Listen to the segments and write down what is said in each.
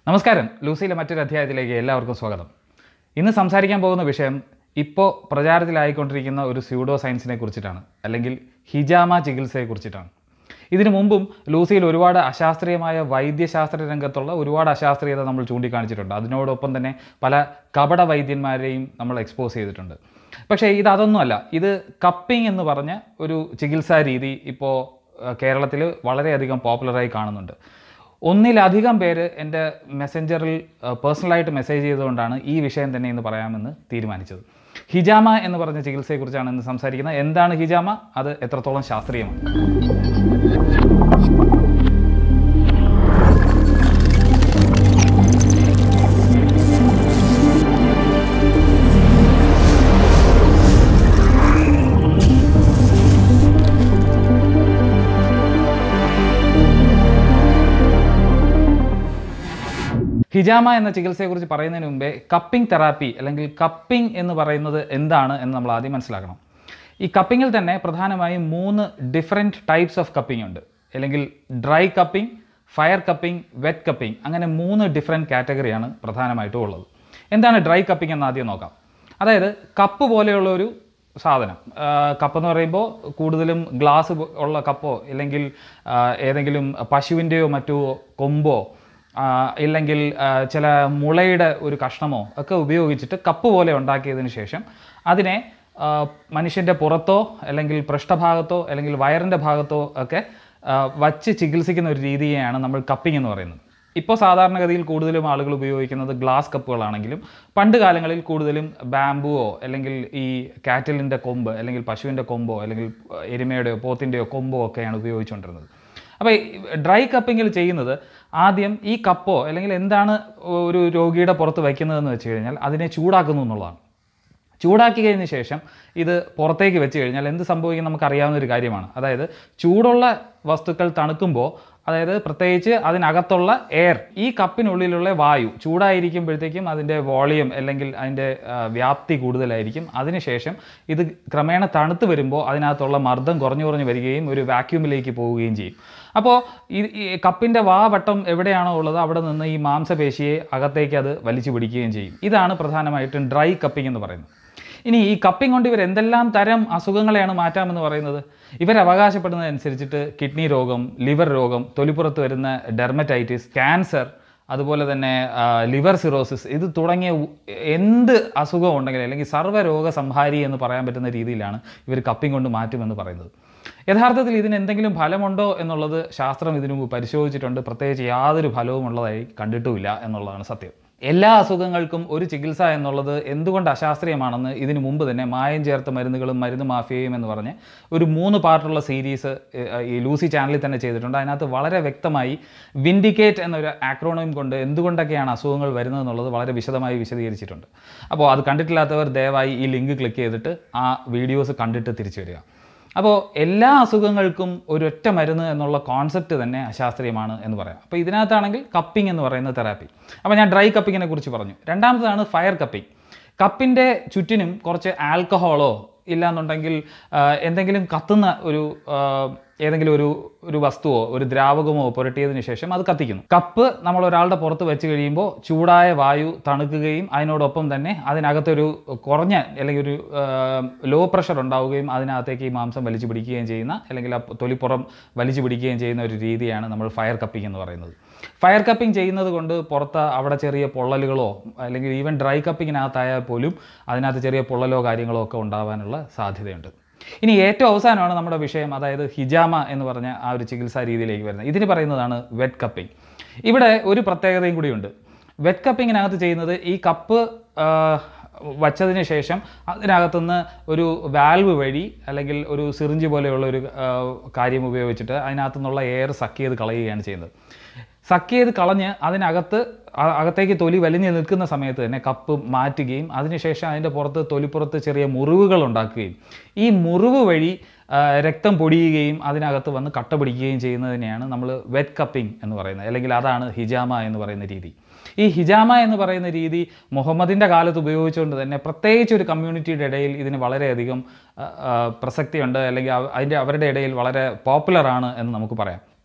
നമസ്കാരം ലൂസിയിലെ മറ്റൊരു അധ്യായത്തിലേക്ക് എല്ലാവർക്കും സ്വാഗതം ഇന്ന് സംസാരിക്കാൻ പോകുന്ന വിഷയം ഇപ്പോൾ പ്രചാരത്തിലായിക്കൊണ്ടിരിക്കുന്ന ഒരു സ്യൂഡോ സയൻസിനെ കുറിച്ചിട്ടാണ് അല്ലെങ്കിൽ ഹിജാമ ചികിത്സയെ കുറിച്ചിട്ടാണ് ഇതിനു മുമ്പും ലൂസിയിൽ ഒരുപാട് അശാസ്ത്രീയമായ വൈദ്യശാസ്ത്ര രംഗത്തുള്ള ഒരുപാട് അശാസ്ത്രീയത നമ്മൾ ചൂണ്ടിക്കാണിച്ചിട്ടുണ്ട് അതിനോടൊപ്പം തന്നെ പല കപട വൈദ്യന്മാരെയും നമ്മൾ എക്സ്പോസ് ചെയ്തിട്ടുണ്ട് പക്ഷേ ഇത് അതൊന്നുമല്ല ഇത് കപ്പിംഗ് എന്ന് പറഞ്ഞ ഒരു ചികിത്സാ രീതി ഇപ്പോൾ കേരളത്തിൽ വളരെയധികം പോപ്പുലറായി കാണുന്നുണ്ട് ഒന്നിലധികം പേര് എൻ്റെ മെസ്സഞ്ചറിൽ പേഴ്സണലായിട്ട് മെസ്സേജ് ചെയ്തുകൊണ്ടാണ് ഈ വിഷയം തന്നെ ഇന്ന് പറയാമെന്ന് തീരുമാനിച്ചത് ഹിജാമ എന്ന് പറഞ്ഞ ചികിത്സയെക്കുറിച്ചാണ് ഇന്ന് സംസാരിക്കുന്നത് എന്താണ് ഹിജാമ അത് എത്രത്തോളം ശാസ്ത്രീയമാണ് ഹിജാമ എന്ന ചികിത്സയെക്കുറിച്ച് പറയുന്നതിന് മുമ്പേ കപ്പിംഗ് തെറാപ്പി അല്ലെങ്കിൽ കപ്പിംഗ് എന്ന് പറയുന്നത് എന്താണ് എന്ന് നമ്മൾ ആദ്യം മനസ്സിലാക്കണം ഈ കപ്പിങ്ങിൽ തന്നെ പ്രധാനമായും മൂന്ന് ഡിഫറെൻറ്റ് ടൈപ്സ് ഓഫ് കപ്പിംഗ് ഉണ്ട് അല്ലെങ്കിൽ dry cupping fire cupping wet cupping അങ്ങനെ മൂന്ന് ഡിഫറെൻറ്റ് കാറ്റഗറിയാണ് പ്രധാനമായിട്ടും ഉള്ളത് എന്താണ് ഡ്രൈ കപ്പിംഗ് എന്ന് ആദ്യം നോക്കാം അതായത് കപ്പ് പോലെയുള്ള ഒരു സാധനം കപ്പ് എന്ന് പറയുമ്പോൾ കൂടുതലും ഗ്ലാസ് ഉള്ള കപ്പോ ഇല്ലെങ്കിൽ ആ, ഏതെങ്കിലും പശുവിൻ്റെയോ മറ്റോ കൊമ്പോ ആ, ഇല്ലെങ്കിൽ ആ, ചില മുളയുടെ ഒരു കഷ്ണമോ ഒക്കെ ഉപയോഗിച്ചിട്ട് കപ്പ് പോലെ ഉണ്ടാക്കിയതിന് ശേഷം അതിനെ ആ, മനുഷ്യൻ്റെ പുറത്തോ അല്ലെങ്കിൽ പൃഷ്ഠഭാഗത്തോ അല്ലെങ്കിൽ വയറിൻ്റെ ഭാഗത്തോ ഒക്കെ ആ, വച്ച് ചികിത്സിക്കുന്ന ഒരു രീതിയെയാണ് നമ്മൾ കപ്പിംഗ് എന്ന് പറയുന്നത് ഇപ്പോൾ സാധാരണഗതിയിൽ കൂടുതലും ആളുകൾ ഉപയോഗിക്കുന്നത് ഗ്ലാസ് കപ്പുകളാണെങ്കിലും പണ്ട് കാലങ്ങളിൽ കൂടുതലും ബാംബുവോ അല്ലെങ്കിൽ ഈ കാറ്റലിൻ്റെ കൊമ്പ് അല്ലെങ്കിൽ പശുവിൻ്റെ കൊമ്പോ അല്ലെങ്കിൽ എരുമയുടെയോ പോത്തിൻ്റെയോ കൊമ്പോ ഒക്കെയാണ് ഉപയോഗിച്ചുകൊണ്ടിരുന്നത് അപ്പോൾ ഈ ഡ്രൈ കപ്പിങ്ങിൽ ചെയ്യുന്നത് ആദ്യം ഈ കപ്പോ അല്ലെങ്കിൽ എന്താണ് ഒരു രോഗിയുടെ പുറത്ത് വയ്ക്കുന്നതെന്ന് വെച്ച് കഴിഞ്ഞാൽ അതിനെ ചൂടാക്കുന്നു എന്നുള്ളതാണ് ചൂടാക്കി കഴിഞ്ഞ ശേഷം ഇത് പുറത്തേക്ക് വെച്ച് കഴിഞ്ഞാൽ എന്ത് സംഭവിക്കും നമുക്കറിയാവുന്ന ഒരു കാര്യമാണ് അതായത് ചൂടുള്ള വസ്തുക്കൾ തണുക്കുമ്പോൾ അതായത് പ്രത്യേകിച്ച് അതിനകത്തുള്ള എയർ ഈ കപ്പിനുള്ളിലുള്ള വായു ചൂടായിരിക്കുമ്പോഴത്തേക്കും അതിൻ്റെ വോളിയം അല്ലെങ്കിൽ അതിൻ്റെ ആ, വ്യാപ്തി കൂടുതലായിരിക്കും അതിനുശേഷം ഇത് ക്രമേണ തണുത്ത് വരുമ്പോൾ അതിനകത്തുള്ള മർദ്ദം കുറഞ്ഞു കുറഞ്ഞു വരികയും ഒരു വാക്യൂമിലേക്ക് പോവുകയും ചെയ്യും അപ്പോൾ ഈ ഈ കപ്പിൻ്റെ വാ വട്ടം എവിടെയാണോ ഉള്ളത് അവിടെ നിന്ന് ഈ മാംസപേശിയെ അകത്തേക്ക് അത് വലിച്ചു പിടിക്കുകയും ചെയ്യും ഇതാണ് പ്രധാനമായിട്ടും ഡ്രൈ കപ്പിംഗ് എന്ന് പറയുന്നത് ഇനി ഈ കപ്പിംഗ് കൊണ്ട് ഇവർ എന്തെല്ലാം തരം അസുഖങ്ങളെയാണ് മാറ്റാമെന്ന് പറയുന്നത് ഇവർ അവകാശപ്പെടുന്നതനുസരിച്ചിട്ട് കിഡ്നി രോഗം ലിവർ രോഗം തൊലിപ്പുറത്ത് വരുന്ന ഡെർമറ്റൈറ്റിസ് ക്യാൻസർ അതുപോലെ തന്നെ ലിവർ സിറോസിസ് ഇത് തുടങ്ങിയ ഉ- എന്ത് അസുഖം ഉണ്ടെങ്കിലും അല്ലെങ്കിൽ സർവ്വരോഗ സംഹാരി എന്ന് പറയാൻ പറ്റുന്ന രീതിയിലാണ് ഇവർ കപ്പിംഗ് കൊണ്ട് മാറ്റുമെന്ന് പറയുന്നത് യഥാർത്ഥത്തിൽ ഇതിന് എന്തെങ്കിലും ഫലമുണ്ടോ എന്നുള്ളത് ശാസ്ത്രം ഇതിനു മുമ്പ് പരിശോധിച്ചിട്ടുണ്ട് പ്രത്യേകിച്ച് യാതൊരു ഫലവും ഉള്ളതായി കണ്ടിട്ടുമില്ല എന്നുള്ളതാണ് സത്യം എല്ലാ അസുഖങ്ങൾക്കും ഒരു ചികിത്സ എന്നുള്ളത് എന്തുകൊണ്ട് അശാസ്ത്രീയമാണെന്ന് ഇതിനു മുമ്പ് തന്നെ മായം ചേർത്ത മരുന്നുകളും മരുന്ന് മാഫിയയും എന്ന് പറഞ്ഞ് ഒരു മൂന്ന് പാർട്ടുള്ള സീരീസ് ഈ ലൂസി ചാനലിൽ തന്നെ ചെയ്തിട്ടുണ്ട് അതിനകത്ത് വളരെ വ്യക്തമായി വിൻഡിക്കേറ്റ് എന്നൊരു ആക്രോണിയം കൊണ്ട് എന്തുകൊണ്ടൊക്കെയാണ് അസുഖങ്ങൾ വരുന്നത് എന്നുള്ളത് വളരെ വിശദമായി വിശദീകരിച്ചിട്ടുണ്ട് അപ്പോൾ അത് കണ്ടിട്ടില്ലാത്തവർ ദയവായി ഈ ലിങ്ക് ക്ലിക്ക് ചെയ്തിട്ട് ആ വീഡിയോസ് കണ്ടിട്ട് തിരിച്ചു വരിക അപ്പോൾ എല്ലാ അസുഖങ്ങൾക്കും ഒരൊറ്റ മരുന്ന് എന്നുള്ള കോൺസെപ്റ്റ് തന്നെ അശാസ്ത്രീയമാണ് എന്ന് പറയാം അപ്പോൾ ഇതിനകത്താണെങ്കിൽ കപ്പിംഗ് എന്ന് പറയുന്ന തെറാപ്പി അപ്പോൾ ഞാൻ ഡ്രൈ കപ്പിങ്ങിനെ കുറിച്ച് പറഞ്ഞു രണ്ടാമതാണ് ഫയർ കപ്പിംഗ് കപ്പിൻ്റെ ചുറ്റിനും കുറച്ച് ആൽക്കഹോളോ ഇല്ലാന്നുണ്ടെങ്കിൽ ആ, എന്തെങ്കിലും കത്തുന്ന ഒരു ആ, ഏതെങ്കിലും ഒരു ഒരു വസ്തുവോ ഒരു ദ്രാവകമോ പുരട്ടിയതിന് ശേഷം അത് കത്തിക്കുന്നു കപ്പ് നമ്മൾ ഒരാളുടെ പുറത്ത് വെച്ച് കഴിയുമ്പോൾ ചൂടായ വായു തണുക്കുകയും അതിനോടൊപ്പം തന്നെ അതിനകത്തൊരു കുറഞ്ഞ അല്ലെങ്കിൽ ഒരു ലോ പ്രഷർ ഉണ്ടാവുകയും അതിനകത്തേക്ക് ഈ മാംസം വലിച്ചു പിടിക്കുകയും ചെയ്യുന്ന അല്ലെങ്കിൽ ആ തൊലിപ്പുറം വലിച്ചു പിടിക്കുകയും ചെയ്യുന്ന ഒരു രീതിയാണ് നമ്മൾ ഫയർ കപ്പിംഗ് എന്ന് പറയുന്നത് ഫയർ കപ്പിംഗ് ചെയ്യുന്നത് കൊണ്ട് പുറത്ത് അവിടെ ചെറിയ പൊള്ളലുകളോ അല്ലെങ്കിൽ ഈവൻ ഡ്രൈ കപ്പിങ്ങിനകത്തായാൽ പോലും അതിനകത്ത് ചെറിയ പൊള്ളലോ കാര്യങ്ങളോ ഒക്കെ ഉണ്ടാവാനുള്ള സാധ്യതയുണ്ട് ഇനി ഏറ്റവും അവസാനമാണ് നമ്മുടെ വിഷയം അതായത് ഹിജാമ എന്ന് പറഞ്ഞ ആ ഒരു ചികിത്സാ രീതിയിലേക്ക് വരുന്നത് ഇതിന് പറയുന്നതാണ് വെറ്റ് കപ്പിംഗ് ഇവിടെ ഒരു പ്രത്യേകതയും കൂടിയുണ്ട് വെറ്റ് കപ്പിങ്ങിനകത്ത് ചെയ്യുന്നത് ഈ കപ്പ് ആ, വച്ചതിന് ശേഷം അതിനകത്തുനിന്ന് ഒരു വാൽവ് വഴി അല്ലെങ്കിൽ ഒരു സിറിഞ്ച് പോലെയുള്ള ഒരു ആ, കാര്യം ഉപയോഗിച്ചിട്ട് അതിനകത്തു നിന്നുള്ള എയർ സക്ക് ചെയ്ത് കളയുകയാണ് ചെയ്യുന്നത് സക്ക് ചെയ്ത് കളഞ്ഞ് അതിനകത്ത് അ- അകത്തേക്ക് തൊലി വലിഞ്ഞ് നിൽക്കുന്ന സമയത്ത് തന്നെ കപ്പ് മാറ്റുകയും അതിനുശേഷം അതിൻ്റെ പുറത്ത് തൊലിപ്പുറത്ത് ചെറിയ മുറിവുകൾ ഉണ്ടാക്കുകയും ഈ മുറിവ് വഴി ആ, രക്തം പൊടിയുകയും അതിനകത്ത് വന്ന് കട്ട പിടിക്കുകയും ചെയ്യുന്നതിനെയാണ് നമ്മൾ വെറ്റ് കപ്പിംഗ് എന്ന് പറയുന്നത് അല്ലെങ്കിൽ അതാണ് ഹിജാമ എന്ന് പറയുന്ന രീതി ഈ ഹിജാമ എന്ന് പറയുന്ന രീതി മുഹമ്മദിൻ്റെ കാലത്ത് ഉപയോഗിച്ചുകൊണ്ട് തന്നെ പ്രത്യേകിച്ച് ഒരു കമ്മ്യൂണിറ്റിയുടെ ഇടയിൽ ഇതിന് വളരെയധികം ആ, ആ, പ്രസക്തിയുണ്ട് അല്ലെങ്കിൽ അവ- അതിൻ്റെ അവരുടെ ഇടയിൽ വളരെ പോപ്പുലറാണ് എന്ന് നമുക്ക് പറയാം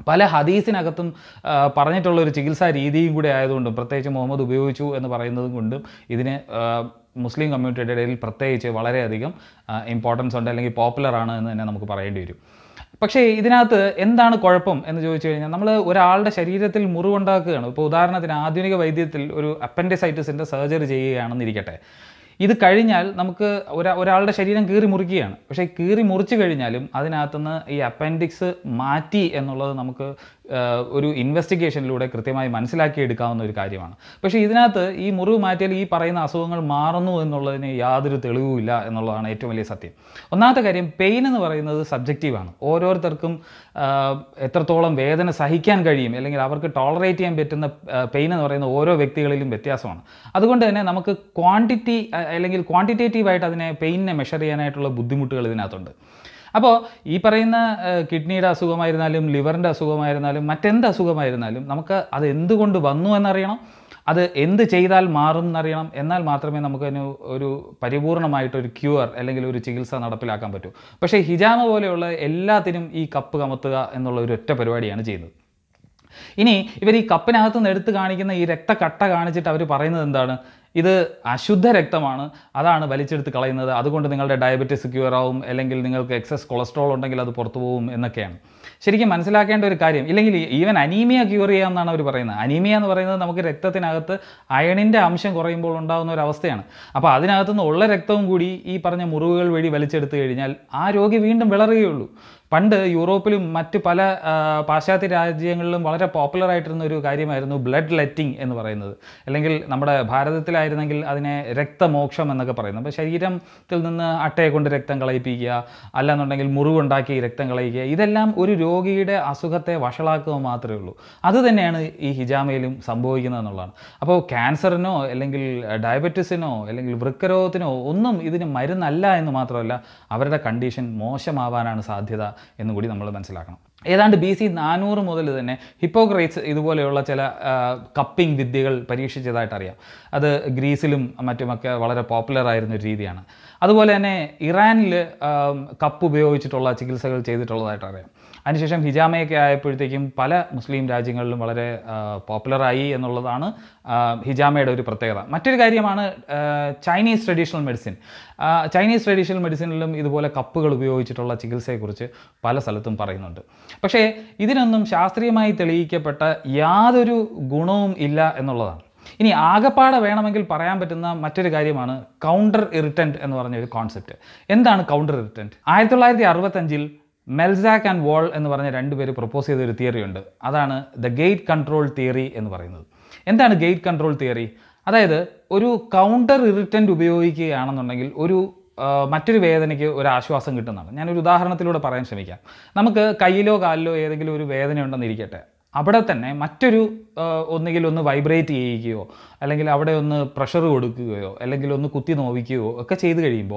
പല ഹദീസിനകത്തും ആ, പറഞ്ഞിട്ടുള്ള ഒരു ചികിത്സാ രീതിയും കൂടെ ആയതുകൊണ്ടും പ്രത്യേകിച്ച് മുഹമ്മദ് ഉപയോഗിച്ചു എന്ന് പറയുന്നതും കൊണ്ടും ഇതിന് ആ, മുസ്ലിം കമ്മ്യൂണിറ്റിയുടെ ഇടയിൽ പ്രത്യേകിച്ച് വളരെയധികം ഇമ്പോർട്ടൻസ് ഉണ്ട് അല്ലെങ്കിൽ പോപ്പുലർ ആണ് എന്ന് തന്നെ നമുക്ക് പറയേണ്ടി വരും പക്ഷേ ഇതിനകത്ത് എന്താണ് കുഴപ്പം എന്ന് ചോദിച്ചു കഴിഞ്ഞാൽ നമ്മൾ ഒരാളുടെ ശരീരത്തിൽ മുറിവുണ്ടാക്കുകയാണ് ഇപ്പോൾ ഉദാഹരണത്തിന് ആധുനിക വൈദ്യത്തിൽ ഒരു അപ്പൻഡിസൈറ്റിസിൻ്റെ സർജറി ചെയ്യുകയാണെന്നിരിക്കട്ടെ ഇത് കഴിഞ്ഞാൽ നമുക്ക് ഒരാ ഒരാളുടെ ശരീരം കീറി മുറിക്കുകയാണ് പക്ഷേ കീറി മുറിച്ച് കഴിഞ്ഞാലും അതിനകത്തുനിന്ന് ഈ അപ്പൻഡിക്സ് മാറ്റി എന്നുള്ളത് നമുക്ക് ആ, ഒരു ഇൻവെസ്റ്റിഗേഷനിലൂടെ കൃത്യമായി മനസ്സിലാക്കിയെടുക്കാവുന്ന ഒരു കാര്യമാണ് പക്ഷേ ഇതിനകത്ത് ഈ മുറിവ് മാറ്റിയാൽ ഈ പറയുന്ന അസുഖങ്ങൾ മാറുന്നു എന്നുള്ളതിന് യാതൊരു തെളിവുമില്ല എന്നുള്ളതാണ് ഏറ്റവും വലിയ സത്യം ഒന്നാമത്തെ കാര്യം പെയിൻ എന്ന് പറയുന്നത് സബ്ജക്റ്റീവാണ് ഓരോരുത്തർക്കും ആ, എത്രത്തോളം വേദന സഹിക്കാൻ കഴിയും അല്ലെങ്കിൽ അവർക്ക് ടോളറേറ്റ് ചെയ്യാൻ പറ്റുന്ന പെയിൻ എന്ന് പറയുന്ന ഓരോ വ്യക്തികളിലും വ്യത്യാസമാണ് അതുകൊണ്ട് തന്നെ നമുക്ക് ക്വാണ്ടിറ്റി അല്ലെങ്കിൽ ക്വാണ്ടിറ്റേറ്റീവായിട്ട് അതിനെ പെയിനിനെ മെഷർ ചെയ്യാനായിട്ടുള്ള ബുദ്ധിമുട്ടുകൾ ഇതിനകത്തുണ്ട് അപ്പോൾ ഈ പറയുന്ന ഏഹ്, കിഡ്നിയുടെ അസുഖമായിരുന്നാലും ലിവറിൻ്റെ അസുഖമായിരുന്നാലും മറ്റെന്ത് അസുഖമായിരുന്നാലും നമുക്ക് അത് എന്തുകൊണ്ട് വന്നു എന്നറിയണം അത് എന്ത് ചെയ്താൽ മാറും എന്നറിയണം എന്നാൽ മാത്രമേ നമുക്കതിന് ഒരു പരിപൂർണമായിട്ടൊരു ക്യൂർ അല്ലെങ്കിൽ ഒരു ചികിത്സ നടപ്പിലാക്കാൻ പറ്റൂ പക്ഷേ ഹിജാമ പോലെയുള്ള എല്ലാത്തിനും ഈ കപ്പ് കമത്തുക എന്നുള്ള ഒരു ഒറ്റ പരിപാടിയാണ് ചെയ്യുന്നത് ഇനി ഇവർ ഈ കപ്പിനകത്ത് നിന്ന് എടുത്ത് കാണിക്കുന്ന ഈ രക്തക്കട്ട കാണിച്ചിട്ട് അവർ പറയുന്നത് എന്താണ് ഇത് അശുദ്ധ രക്തമാണ് അതാണ് വലിച്ചെടുത്ത് കളയുന്നത് അതുകൊണ്ട് നിങ്ങളുടെ ഡയബറ്റീസ് ക്യൂർ ആവും അല്ലെങ്കിൽ നിങ്ങൾക്ക് എക്സസ് കൊളസ്ട്രോൾ ഉണ്ടെങ്കിൽ അത് പുറത്തു പോകും എന്നൊക്കെയാണ് ശരിക്കും മനസ്സിലാക്കേണ്ട ഒരു കാര്യം ഇല്ലെങ്കിൽ ഈവൻ അനീമിയ ക്യൂർ ചെയ്യാമെന്നാണ് അവർ പറയുന്നത് അനീമിയ എന്ന് പറയുന്നത് നമുക്ക് രക്തത്തിനകത്ത് അയണിൻ്റെ അംശം കുറയുമ്പോൾ ഉണ്ടാകുന്ന ഒരു അവസ്ഥയാണ് അപ്പോൾ അതിനകത്തുനിന്ന് ഉള്ള രക്തവും കൂടി ഈ പറഞ്ഞ മുറിവുകൾ വഴി വലിച്ചെടുത്ത് കഴിഞ്ഞാൽ ആ രോഗി വീണ്ടും വിളറുകയുള്ളൂ പണ്ട് യൂറോപ്പിലും മറ്റ് പല ആ, പാശ്ചാത്യ രാജ്യങ്ങളിലും വളരെ പോപ്പുലർ ആയിട്ടിരുന്ന ഒരു കാര്യമായിരുന്നു ബ്ലഡ് ലെറ്റിംഗ് എന്ന് പറയുന്നത് അല്ലെങ്കിൽ നമ്മുടെ ഭാരതത്തിലായിരുന്നെങ്കിൽ അതിനെ രക്തമോക്ഷം എന്നൊക്കെ പറയുന്നത് അപ്പോൾ ശരീരത്തിൽ നിന്ന് അട്ടയെ കൊണ്ട് രക്തം കളയിപ്പിക്കുക അല്ലാന്നുണ്ടെങ്കിൽ മുറിവുണ്ടാക്കി രക്തം കളയിക്കുക ഇതെല്ലാം ഒരു രോഗിയുടെ അസുഖത്തെ വഷളാക്കുക മാത്രമേ ഉള്ളൂ അത് തന്നെയാണ് ഈ ഹിജാമയിലും സംഭവിക്കുന്നത് എന്നുള്ളതാണ് അപ്പോൾ ക്യാൻസറിനോ അല്ലെങ്കിൽ ഡയബറ്റീസിനോ അല്ലെങ്കിൽ വൃക്കരോഗത്തിനോ ഒന്നും ഇതിന് മരുന്നല്ല എന്ന് മാത്രമല്ല അവരുടെ കണ്ടീഷൻ മോശമാവാനാണ് സാധ്യത എന്നുകൂടി നമ്മൾ മനസ്സിലാക്കണം ഏതാണ്ട് ബി സി നാനൂറ് മുതൽ തന്നെ ഹിപ്പോക്രൈറ്റ്സ് ഇതുപോലെയുള്ള ചില കപ്പിംഗ് വിദ്യകൾ പരീക്ഷിച്ചതായിട്ട് അറിയാം അത് ഗ്രീസിലും മറ്റുമൊക്കെ വളരെ പോപ്പുലർ ആയിരുന്ന ഒരു രീതിയാണ് അതുപോലെ തന്നെ ഇറാനിൽ കപ്പ് ഉപയോഗിച്ചിട്ടുള്ള ചികിത്സകൾ ചെയ്തിട്ടുള്ളതായിട്ട് അറിയാം അതിനുശേഷം ഹിജാമയൊക്കെ ആയപ്പോഴത്തേക്കും പല മുസ്ലിം രാജ്യങ്ങളിലും വളരെ പോപ്പുലറായി എന്നുള്ളതാണ് ആ, ഹിജാമയുടെ ഒരു പ്രത്യേകത മറ്റൊരു കാര്യമാണ് ആ, ചൈനീസ് ട്രഡീഷണൽ മെഡിസിൻ ആ, ചൈനീസ് ട്രഡീഷണൽ മെഡിസിനിലും ഇതുപോലെ കപ്പുകൾ ഉപയോഗിച്ചിട്ടുള്ള ചികിത്സയെക്കുറിച്ച് പല സ്ഥലത്തും പറയുന്നുണ്ട് പക്ഷേ ഇതിനൊന്നും ശാസ്ത്രീയമായി തെളിയിക്കപ്പെട്ട യാതൊരു ഗുണവും ഇല്ല എന്നുള്ളതാണ് ഇനി ആകപ്പാടെ വേണമെങ്കിൽ പറയാൻ പറ്റുന്ന മറ്റൊരു കാര്യമാണ് കൗണ്ടർ ഇറിറ്റൻറ്റ് എന്ന് പറഞ്ഞ ഒരു കോൺസെപ്റ്റ് എന്താണ് കൗണ്ടർ ഇറിറ്റൻറ്റ് ആയിരത്തി തൊള്ളായിരത്തി അറുപത്തഞ്ചിൽ മെൽസാക്ക് ആൻഡ് വോൾ എന്ന് പറഞ്ഞ രണ്ടുപേര് പ്രപ്പോസ് ചെയ്ത ഒരു തിയറി ഉണ്ട് അതാണ് ദ ഗേറ്റ് കൺട്രോൾ തിയറി എന്ന് പറയുന്നത് എന്താണ് ഗേറ്റ് കൺട്രോൾ തിയറി അതായത് ഒരു കൗണ്ടർ ഇറിറ്റൻ്റ് ഉപയോഗിക്കുകയാണെന്നുണ്ടെങ്കിൽ ഒരു ആ, മറ്റൊരു വേദനയ്ക്ക് ഒരു ആശ്വാസം കിട്ടുന്നതാണ് ഞാനൊരു ഉദാഹരണത്തിലൂടെ പറയാൻ ശ്രമിക്കാം നമുക്ക് കയ്യിലോ കാലിലോ ഏതെങ്കിലും ഒരു വേദന ഉണ്ടെന്നിരിക്കട്ടെ അവിടെ തന്നെ മറ്റൊരു ആ, ഒന്നുകിൽ ഒന്ന് വൈബ്രേറ്റ് ചെയ്യിക്കുകയോ അല്ലെങ്കിൽ അവിടെ ഒന്ന് പ്രഷർ കൊടുക്കുകയോ അല്ലെങ്കിൽ ഒന്ന് കുത്തി നോവിക്കുകയോ ഒക്കെ ചെയ്ത് കഴിയുമ്പോൾ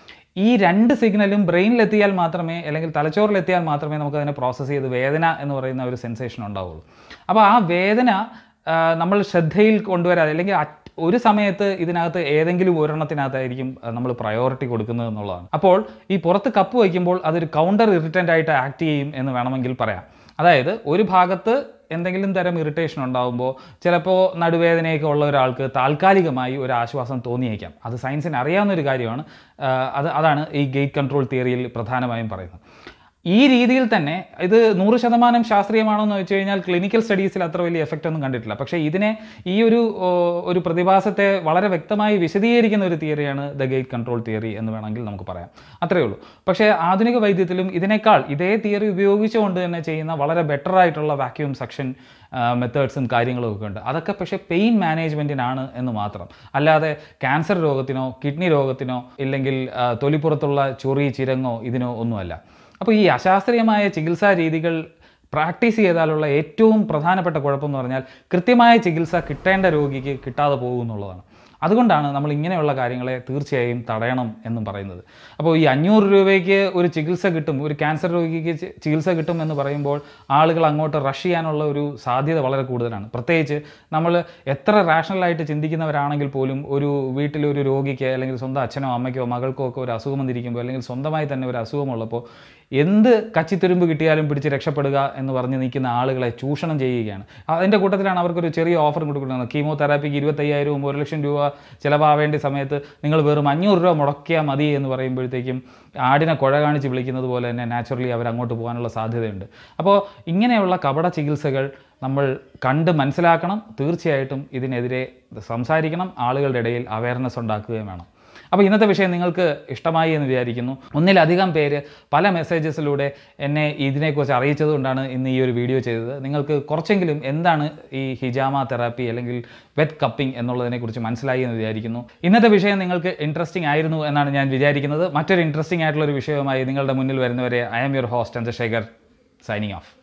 ഈ രണ്ട് സിഗ്നലും ബ്രെയിനിലെത്തിയാൽ മാത്രമേ അല്ലെങ്കിൽ തലച്ചോറിലെത്തിയാൽ മാത്രമേ നമുക്ക് അതിനെ പ്രോസസ്സ് ചെയ്ത് വേദന എന്ന് പറയുന്ന ഒരു സെൻസേഷൻ ഉണ്ടാവുള്ളൂ അപ്പോൾ ആ വേദന ആ, നമ്മൾ ശ്രദ്ധയിൽ കൊണ്ടുവരാതെ അല്ലെങ്കിൽ അറ്റ് ഒരു സമയത്ത് ഇതിനകത്ത് ഏതെങ്കിലും ഒരെണ്ണത്തിനകത്തായിരിക്കും നമ്മൾ പ്രയോറിറ്റി കൊടുക്കുന്നത് എന്നുള്ളതാണ് അപ്പോൾ ഈ പുറത്ത് കപ്പ് വയ്ക്കുമ്പോൾ അതൊരു കൗണ്ടർ ഇറിറ്റൻ്റ് ആയിട്ട് ആക്ട് ചെയ്യും എന്ന് വേണമെങ്കിൽ പറയാം അതായത് ഒരു ഭാഗത്ത് എന്തെങ്കിലും തരം ഇറിറ്റേഷൻ ഉണ്ടാകുമ്പോൾ ചിലപ്പോൾ നടുവേദനയൊക്കെ ഉള്ള ഒരാൾക്ക് താൽക്കാലികമായി ഒരു ആശ്വാസം തോന്നിയേക്കാം അത് സയൻസിന് അറിയാവുന്ന ഒരു കാര്യമാണ് ആ, അത് അതാണ് ഈ ഗേറ്റ് കൺട്രോൾ തിയറിയിൽ പ്രധാനമായും പറയുന്നത് ഈ രീതിയിൽ തന്നെ ഇത് നൂറ് ശതമാനം ശാസ്ത്രീയമാണോ എന്ന് വെച്ച് കഴിഞ്ഞാൽ ക്ലിനിക്കൽ സ്റ്റഡീസിൽ അത്ര വലിയ എഫക്റ്റ് ഒന്നും കണ്ടിട്ടില്ല പക്ഷേ ഇതിനെ ഈ ഒരു ഓ, ഒരു പ്രതിഭാസത്തെ വളരെ വ്യക്തമായി വിശദീകരിക്കുന്ന ഒരു തിയറിയാണ് ദ ഗേറ്റ് കൺട്രോൾ തിയറി എന്ന് വേണമെങ്കിൽ നമുക്ക് പറയാം അത്രയേ ഉള്ളൂ പക്ഷേ ആധുനിക വൈദ്യത്തിലും ഇതിനേക്കാൾ ഇതേ തിയറി ഉപയോഗിച്ചുകൊണ്ട് തന്നെ ചെയ്യുന്ന വളരെ ബെറ്റർ ആയിട്ടുള്ള വാക്യൂം സക്ഷൻ മെത്തേഡ്സും കാര്യങ്ങളും ഒക്കെ ഉണ്ട് അതൊക്കെ പക്ഷേ പെയിൻ മാനേജ്മെൻറ്റിനാണ് എന്ന് മാത്രം അല്ലാതെ ക്യാൻസർ രോഗത്തിനോ കിഡ്നി രോഗത്തിനോ ഇല്ലെങ്കിൽ ആ, തൊലിപ്പുറത്തുള്ള ചൊറി ചിരങ്ങോ ഇതിനോ ഒന്നുമല്ല അപ്പോൾ ഈ അശാസ്ത്രീയമായ ചികിത്സാ രീതികൾ പ്രാക്ടീസ് ചെയ്താലുള്ള ഏറ്റവും പ്രധാനപ്പെട്ട കുഴപ്പമെന്ന് പറഞ്ഞാൽ കൃത്യമായ ചികിത്സ കിട്ടേണ്ട രോഗിക്ക് കിട്ടാതെ പോകും എന്നുള്ളതാണ് അതുകൊണ്ടാണ് നമ്മൾ ഇങ്ങനെയുള്ള കാര്യങ്ങളെ തീർച്ചയായും തടയണം എന്നും പറയുന്നത് അപ്പോൾ ഈ അഞ്ഞൂറ് രൂപയ്ക്ക് ഒരു ചികിത്സ കിട്ടും ഒരു ക്യാൻസർ രോഗിക്ക് ചി- ചികിത്സ കിട്ടും എന്ന് പറയുമ്പോൾ ആളുകൾ അങ്ങോട്ട് റഷ് ചെയ്യാനുള്ള ഒരു സാധ്യത വളരെ കൂടുതലാണ് പ്രത്യേകിച്ച് നമ്മൾ എത്ര റാഷണലായിട്ട് ചിന്തിക്കുന്നവരാണെങ്കിൽ പോലും ഒരു വീട്ടിലൊരു രോഗിക്ക് അല്ലെങ്കിൽ സ്വന്തം അച്ഛനോ അമ്മയ്ക്കോ മകൾക്കോ ഒക്കെ ഒരു അസുഖം വന്നിരിക്കുമ്പോൾ അല്ലെങ്കിൽ സ്വന്തമായി തന്നെ ഒരു അസുഖമുള്ളപ്പോൾ എന്ത് കച്ചിത്തുരുമ്പ് കിട്ടിയാലും പിടിച്ച് രക്ഷപ്പെടുക എന്ന് പറഞ്ഞ് നിൽക്കുന്ന ആളുകളെ ചൂഷണം ചെയ്യുകയാണ് അതിൻ്റെ കൂട്ടത്തിലാണ് അവർക്കൊരു ചെറിയ ഓഫർ കൊടുക്കുന്നത് കീമോതെറാപ്പിക്ക് ഇരുപത്തയ്യായിരവും ഒരു ലക്ഷം രൂപ ചിലവാവേണ്ട സമയത്ത് നിങ്ങൾ വെറും അഞ്ഞൂറ് രൂപ മുടക്കിയാൽ മതി എന്ന് പറയുമ്പോഴത്തേക്കും ആടിനെ കുഴ കാണിച്ച് വിളിക്കുന്നത് പോലെ തന്നെ നാച്ചുറലി അവർ അങ്ങോട്ട് പോകാനുള്ള സാധ്യതയുണ്ട് അപ്പോൾ ഇങ്ങനെയുള്ള കപട ചികിത്സകൾ നമ്മൾ കണ്ട് മനസ്സിലാക്കണം തീർച്ചയായിട്ടും ഇതിനെതിരെ സംസാരിക്കണം ആളുകളുടെ ഇടയിൽ അവയർനെസ് ഉണ്ടാക്കുകയും വേണം അപ്പോൾ ഇന്നത്തെ വിഷയം നിങ്ങൾക്ക് ഇഷ്ടമായി എന്ന് വിചാരിക്കുന്നു ഒന്നിലധികം പേര് പല മെസ്സേജസിലൂടെ എന്നെ ഇതിനെക്കുറിച്ച് അറിയിച്ചതുകൊണ്ടാണ് ഇന്ന് ഈ ഒരു വീഡിയോ ചെയ്തത് നിങ്ങൾക്ക് കുറച്ചെങ്കിലും എന്താണ് ഈ ഹിജാമ തെറാപ്പി അല്ലെങ്കിൽ വെറ്റ് കപ്പിംഗ് എന്നുള്ളതിനെക്കുറിച്ച് മനസ്സിലായി എന്ന് വിചാരിക്കുന്നു ഇന്നത്തെ വിഷയം നിങ്ങൾക്ക് ഇൻട്രസ്റ്റിംഗ് ആയിരുന്നു എന്നാണ് ഞാൻ വിചാരിക്കുന്നത് മറ്റൊരു ഇൻട്രസ്റ്റിംഗ് ആയിട്ടുള്ള ഒരു വിഷയവുമായി നിങ്ങളുടെ മുന്നിൽ വരുന്നവരെ I am your host Chandrashekhar signing of